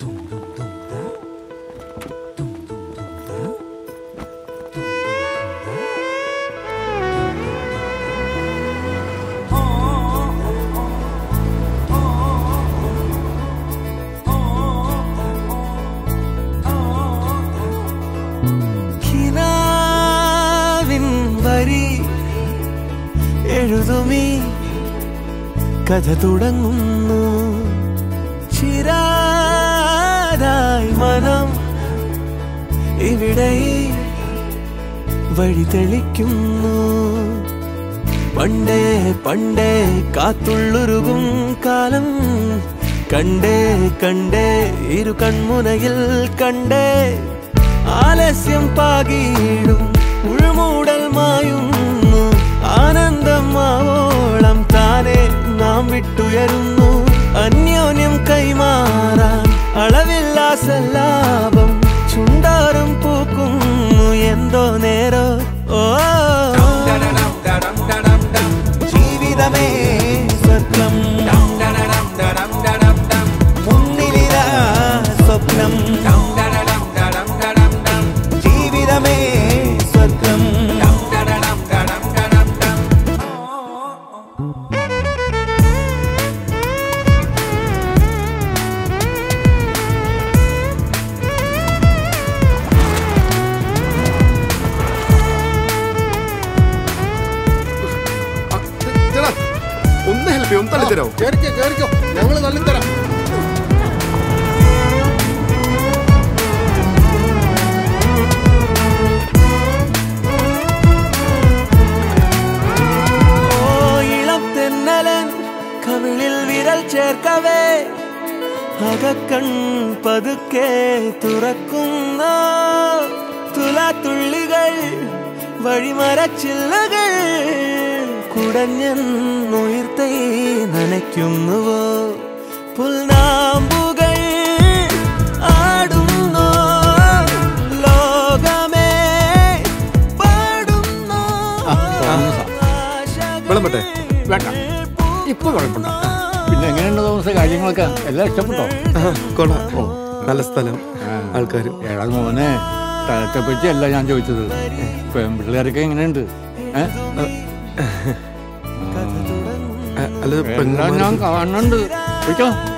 കിനാവിൻ വരി എഴുതുമീ കഥ തുടങ്ങുന്നു ചിരാതായി മനം ഇവിടെ ഈ വഴി തെളിക്കുന്നു പണ്ടേ പണ്ടേ കാത്തുള്ളുരുകും കാലം കണ്ടേ കണ്ടേ ഇരു കൺമുനയിൽ കണ്ടേ ആലസ്യം പാകിയിടും ഉൾമൂടൽ മായുന്നു ആനന്ദം ആവോളം താനെ നാം വിട്ടുയരുന്നു അന്യോന്യം കൈമാറാൻ അളവില്ലാ സല്ലാപം ചുണ്ടാറും പൂക്കുന്നു എന്തോ നേരോ ഓ ജീവിതമേ സ്വർഗം മുന്നിലിതാ സ്വപ്നം ജീവിതമേ സ്വർഗം ചേട്ടാ ഒന്ന് ഹെൽപ്പ് ചെയ്യും ഒന്ന് തള്ളിത്തരാമോ കേറിക്കോ കേറിക്കോ ഞങ്ങൾ തള്ളിത്തരാം ഓ ഇളം തെന്നലൻ കവിളിൽ വിരൽ ചേർക്കവേ അകക്കൺ പതുക്കെ തുറക്കുന്ന തുലാത്തുള്ളികൾ വഴിമരച്ചില്ലകൾ കുടഞ്ഞുയർത്തൈ നനയ്ക്കുന്നുവോ പുൽനാമ്പുകൾ ആടുന്നോ ലോകമേ പാടുന്നോ വെള്ളം പറ്റേ വേണ്ട ഇപ്പൊ കുഴപ്പമുണ്ട പിന്നെ എങ്ങനെയുണ്ട് തോന്നുന്ന കാര്യങ്ങളൊക്കെ എല്ലാം ഇഷ്ടപ്പെട്ടോ കൊള്ളാം നല്ല സ്ഥലം ആൾക്കാരും ഏടാ മോനെ സ്ഥലത്തെ പറ്റി അല്ല ഞാൻ ചോദിച്ചത് പെൺപിള്ളേരൊക്കെ എങ്ങനെയുണ്ട് ഏ? അല്ല എല്ലാം ഞാൻ കാണുന്നുണ്ട് ചോദിച്ചോ